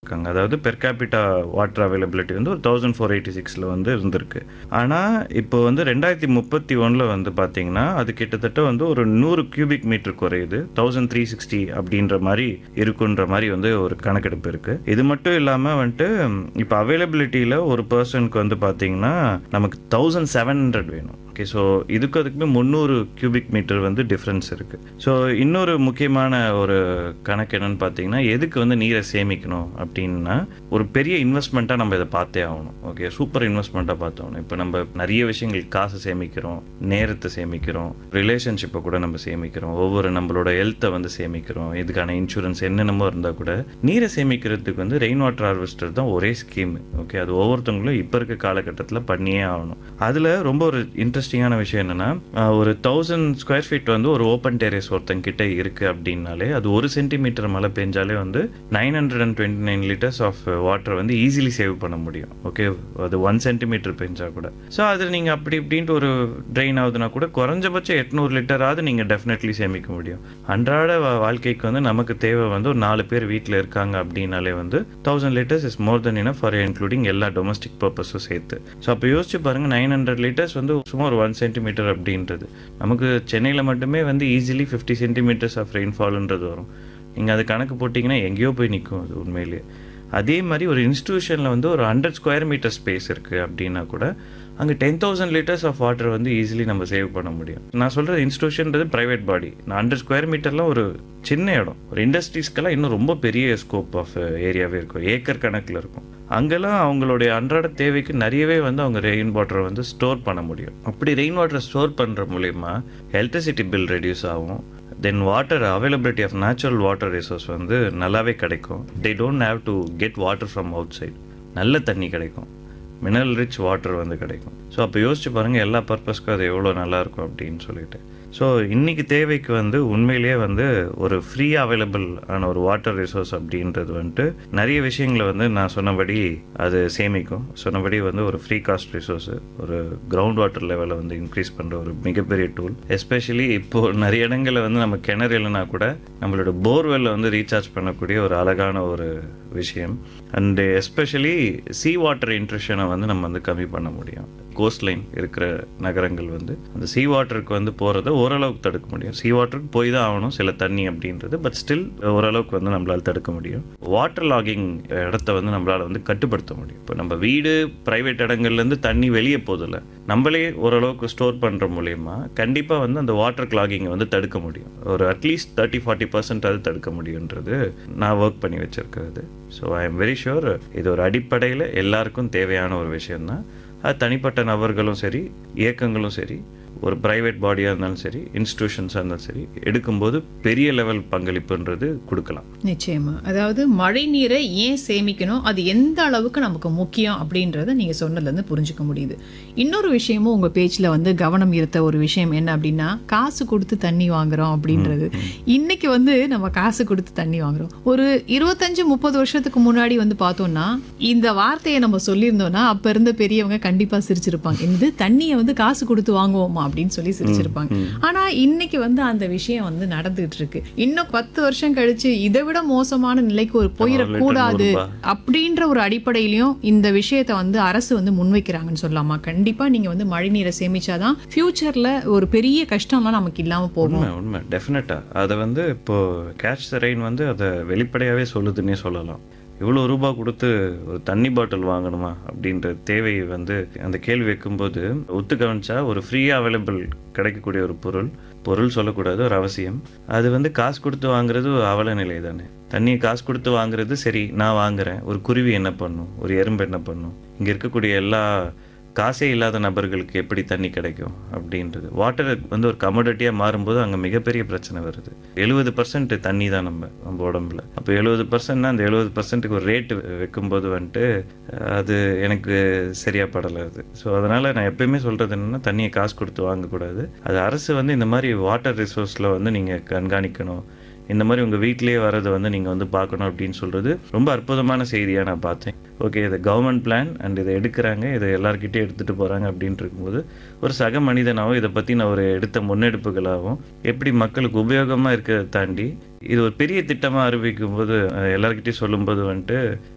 இருக்காங்க அதாவது per capita water availability வந்து ஒரு தௌசண்ட் ஃபோர் எயிட்டி சிக்ஸில் வந்து இருந்திருக்கு ஆனால் இப்போ வந்து ரெண்டாயிரத்தி முப்பத்தி ஒன்றில் வந்து பார்த்தீங்கன்னா அது கிட்டத்தட்ட வந்து ஒரு நூறு கியூபிக் மீட்டர் குறையுது தௌசண்ட் த்ரீ சிக்ஸ்டி அப்படின்ற மாதிரி இருக்குன்ற மாதிரி வந்து ஒரு கணக்கெடுப்பு இருக்கு இது மட்டும் இல்லாமல் வந்துட்டு இப்போ அவைலபிலிட்டியில் ஒரு பர்சனுக்கு வந்து பார்த்தீங்கன்னா நமக்கு தௌசண்ட் செவன் ஹண்ட்ரட் வேணும் ஓகே ஸோ இதுக்கு அதுக்குமே முந்நூறு கியூபிக் மீட்டர் வந்து டிஃப்ரென்ஸ் இருக்குது ஸோ இன்னொரு முக்கியமான ஒரு கணக்கு என்னன்னு பார்த்தீங்கன்னா எதுக்கு வந்து நீரை சேமிக்கணும் அப்படின்னா ஒரு பெரிய இன்வெஸ்ட்மெண்ட்டாக நம்ம இதை பார்த்தே ஆகணும் ஓகே சூப்பர் இன்வெஸ்ட்மெண்ட்டாக பார்த்தோம் இப்போ நம்ம நிறைய விஷயங்கள் காசு சேமிக்கிறோம் நேரத்தை சேமிக்கிறோம் ரிலேஷன்ஷிப்பை கூட நம்ம சேமிக்கிறோம் ஒவ்வொரு நம்மளோட ஹெல்த்தை வந்து சேமிக்கிறோம் இதுக்கான இன்சூரன்ஸ் என்னென்னமோ இருந்தால் கூட நீரை சேமிக்கிறதுக்கு வந்து ரெயின் வாட்டர் ஹார்வெஸ்டர் தான் ஒரே ஸ்கீம் ஓகே அது ஒவ்வொருத்தவங்களும் இப்போ இருக்க காலகட்டத்தில் பண்ணியே ஆகணும் அதில் ரொம்ப ஒரு இன்ட்ரெஸ்டிங்கான விஷயம் என்னன்னா ஆஹ், ஒரு தௌசண்ட் ஸ்கொயர் ஃபீட் வந்து ஒரு ஓப்பன் டெரேஸ் ஒருத்தங்க கிட்ட இருக்கு அப்படின்னாலே அது ஒரு சென்டிமீட்டர் மழை பெஞ்சாலே வந்து nine hundred and twenty nine litres of water வந்து ஈஸிலி சேவ் பண்ண முடியும் ஓகே அது ஒன் சென்டிமீட்டர் பெஞ்சா கூட ஸோ அது நீங்கள் அப்படி இப்படின்ட்டு ஒரு ட்ரெயின் ஆகுதுன்னா கூட குறைஞ்சபட்சம் எட்நூறு லிட்டராவது நீங்கள் டெஃபினெட்லி சேமிக்க முடியும் அன்றாட வா- வாழ்க்கைக்கு வந்து நமக்கு தேவை வந்து ஒரு நாலு பேர் வீட்டில் இருக்காங்க அப்படின்னாலே வந்து thousand litres is more than enough for including எல்லா டொமஸ்டிக் பர்பஸும் சேர்த்து ஸோ அப்போ யோசிச்சு பாருங்க நைன் ஹண்ட்ரட் லிட்டர்ஸ் வந்து சும்மா ஒரு ஒன் சென்டிமீட்டர் அப்படின்றது நமக்கு சென்னையில் மட்டுமே வந்து ஈஸிலி ஃபிஃப்டி சென்டிமீட்டர்ஸ் ஆஃப் ரெயின்ஃபால்ன்றது வரும் நீங்கள் அது கணக்கு போட்டிங்கன்னா எங்கேயோ போய் நிற்கும் அது உண்மையிலேயே அதே மாதிரி ஒரு இன்ஸ்டியூஷனில் வந்து ஒரு ஹண்ட்ரட் ஸ்கொயர் மீட்டர் ஸ்பேஸ் இருக்குது அப்படின்னா கூட அங்கே ten thousand litres of water வந்து ஈஸிலி நம்ம சேவ் பண்ண முடியும் நான் சொல்கிறது இன்ஸ்டியூஷன்றது ப்ரைவேட் பாடி நான் ஹண்ட்ரட் ஸ்கொயர் மீட்டர்லாம் ஒரு சின்ன இடம் ஒரு இண்டஸ்ட்ரீஸ்க்கெல்லாம் இன்னும் ரொம்ப பெரிய ஸ்கோப் ஆஃப் ஏரியாவே இருக்கும் ஏக்கர் கணக்கில் இருக்கும் அங்கெல்லாம் அவங்களுடைய அன்றாட தேவைக்கு நிறையவே வந்து அவங்க ரெயின் வாட்டரை வந்து ஸ்டோர் பண்ண முடியும் அப்படி ரெயின் வாட்டரை ஸ்டோர் பண்ணுற மூலிமா எலக்ட்ரிசிட்டி பில் ரெடியூஸ் ஆகும் then water availability of natural water resource வந்து நல்லாவே கிடைக்கும் they don't have to get water from outside நல்ல தண்ணி கிடைக்கும் மினரல் ரிச் வாட்டர் வந்து கிடைக்கும் ஸோ அப்போ யோசிச்சு பாருங்கள் எல்லா பர்பஸ்க்கும் அது எவ்வளோ நல்லா இருக்கும் அப்படின்னு சொல்லிட்டு ஸோ இன்னைக்கு தேவைக்கு வந்து உண்மையிலேயே வந்து ஒரு ஃப்ரீ அவைலபிள் ஆன ஒரு வாட்டர் ரிசோர்ஸ் அப்படின்றது வந்துட்டு நிறைய விஷயங்களை வந்து நான் சொன்னபடி அது சேமிக்கும் சொன்னபடி வந்து ஒரு ஃப்ரீ காஸ்ட் ரிசோர்ஸ் ஒரு கிரவுண்ட் வாட்டர் லெவலை வந்து இன்க்ரீஸ் பண்ணுற ஒரு மிகப்பெரிய டூல் எஸ்பெஷலி இப்போ நிறைய இடங்களில் வந்து நம்ம கிணறு இல்லைனா கூட நம்மளோட போர்வெல்ல வந்து ரீசார்ஜ் பண்ணக்கூடிய ஒரு அழகான ஒரு விஷயம் அண்டு எஸ்பெஷலி சீ வாட்டர் இன்ட்ரெஷனை வந்து நம்ம வந்து கம்மி பண்ண முடியும் கோஸ்ட் லைன் இருக்கிற நகரங்கள் வந்து அந்த சீ வாட்டருக்கு வந்து போகிறத ஓரளவுக்கு தடுக்க முடியும் சீ வாட்டருக்கு போய் தான் ஆகணும் சில தண்ணி அப்படின்றது பட் ஸ்டில் ஓரளவுக்கு வந்து நம்மளால் தடுக்க முடியும் வாட்டர் லாகிங் இடத்த வந்து நம்மளால் வந்து கட்டுப்படுத்த முடியும் இப்போ நம்ம வீடு ப்ரைவேட் இடங்கள்லேருந்து தண்ணி வெளியே போதில்ல நம்மளே ஓரளவுக்கு ஸ்டோர் பண்ணுற மூலயமா கண்டிப்பாக வந்து அந்த வாட்டர் கிளாகிங்கை வந்து தடுக்க முடியும் ஒரு அட்லீஸ்ட் தேர்ட்டி ஃபார்ட்டி பர்சன்ட் அது தடுக்க முடியுன்றது நான் ஒர்க் பண்ணி வச்சிருக்கிறது so I am very sure இது ஒரு அடிப்படையில் எல்லாருக்கும் தேவையான ஒரு விஷயம்தான் அது தனிப்பட்ட நபர்களும் சரி இயக்கங்களும் சரி ஒரு ப்ரைவேட் பாடியாக இருந்தாலும் சரி இன்ஸ்டிடியூஷன்ஸாக இருந்தாலும் சரி எடுக்கும்போது பெரிய லெவல் பங்களிப்புன்றது கொடுக்கலாம் நிச்சயமா அதாவது மழை நீரை ஏன் சேமிக்கணும் அது எந்த அளவுக்கு நமக்கு முக்கியம் அப்படின்றத நீங்க சொன்னதுலேருந்து புரிஞ்சுக்க முடியுது இன்னொரு விஷயமும் உங்க பேச்சில் வந்து கவனம் ஈர்த்த ஒரு விஷயம் என்ன அப்படின்னா காசு கொடுத்து தண்ணி வாங்குறோம் அப்படின்றது இன்னைக்கு வந்து நம்ம காசு கொடுத்து தண்ணி வாங்குறோம் ஒரு இருபத்தஞ்சு முப்பது வருஷத்துக்கு முன்னாடி வந்து பார்த்தோம்னா இந்த வார்த்தையை நம்ம சொல்லியிருந்தோம்னா அப்ப இருந்த பெரியவங்க கண்டிப்பா சிரிச்சிருப்பாங்க என்னது தண்ணியை வந்து காசு கொடுத்து வாங்குவோமா அப்படின்னு சொல்லி சிரிச்சிருப்பாங்க ஆனா இன்னைக்கு வந்து அந்த விஷயம் வந்து நடந்துகிட்டு இருக்கு இன்னும் பத்து வருஷம் கழிச்சு இதை விட மோசமான நிலைக்கு ஒரு போயிடக்கூடாது நூறு அப்படின்ற ஒரு அடிப்படையிலையும் இந்த விஷயத்தை வந்து அரசு வந்து முன்வைக்கிறாங்கன்னு சொல்லலாமா கண்டிப்பா நீங்க வந்து மழைநீரை சேமிச்சாதான் ஃபியூச்சர்ல ஒரு பெரிய கஷ்டம்லாம் நமக்கு இல்லாம போகும் உண்மை உண்மை டெஃபினட்டாக அதை வந்து இப்போ கேட்ச் த ரெயின் வந்து அதை வெளிப்படையாகவே சொல்லுதுன்னே சொல்லலாம் இவ்வளோ ரூபாய் கொடுத்து ஒரு தண்ணி பாட்டில் வாங்கணுமா அப்படின்ற தேவை வந்து அந்த கேள்வி வைக்கும்போது ஒத்து கவனிச்சா ஒரு ஃப்ரீயாக அவைலபிள் கிடைக்கக்கூடிய ஒரு பொருள் பொருள் சொல்லக்கூடாது ஒரு அவசியம் அது வந்து காசு கொடுத்து வாங்குறது ஒரு அவல நிலை தானே தண்ணியை காசு கொடுத்து வாங்குறது சரி நான் வாங்குறேன் ஒரு குருவி என்ன பண்ணும் ஒரு எறும்பு என்ன பண்ணும் இங்கே இருக்கக்கூடிய எல்லா காசே இல்லாத நபர்களுக்கு எப்படி தண்ணி கிடைக்கும் அப்படின்றது வாட்டர் வந்து ஒரு கமோடிட்டியாக மாறும்போது அங்கே மிகப்பெரிய பிரச்சனை வருது எழுபது பர்சன்ட் தண்ணி தான் நம்ம நம்ம உடம்புல அப்போ எழுபது பர்சன்ட்னா அந்த எழுபது பர்சன்ட்டுக்கு ஒரு ரேட்டு வைக்கும்போது வந்துட்டு அஹ், அது எனக்கு சரியா படலை அது ஸோ அதனால் நான் எப்பயுமே சொல்கிறது என்னென்னா தண்ணியை காசு கொடுத்து வாங்கக்கூடாது அது அரசு வந்து இந்த மாதிரி வாட்டர் ரிசோர்ஸில் வந்து நீங்கள் கண்காணிக்கணும் இந்த மாதிரி உங்கள் வீட்டிலேயே வரதை வந்து நீங்கள் வந்து பார்க்கணும் அப்படின்னு சொல்கிறது ரொம்ப அற்புதமான செய்தியாக நான் பார்த்தேன் ஓகே இது கவர்மெண்ட் பிளான் அண்ட் இதை எடுக்கிறாங்க இதை எல்லார்கிட்டயும் எடுத்துகிட்டு போகிறாங்க அப்படின்ட்டு இருக்கும்போது ஒரு சக மனிதனாகவும் இதை பற்றின ஒரு எடுத்த முன்னெடுப்புகளாகவும் எப்படி மக்களுக்கு உபயோகமாக இருக்கிறத தாண்டி இது ஒரு பெரிய திட்டமாக அறிவிக்கும் போது அஹ், எல்லார்கிட்டயும் சொல்லும்போது வந்துட்டு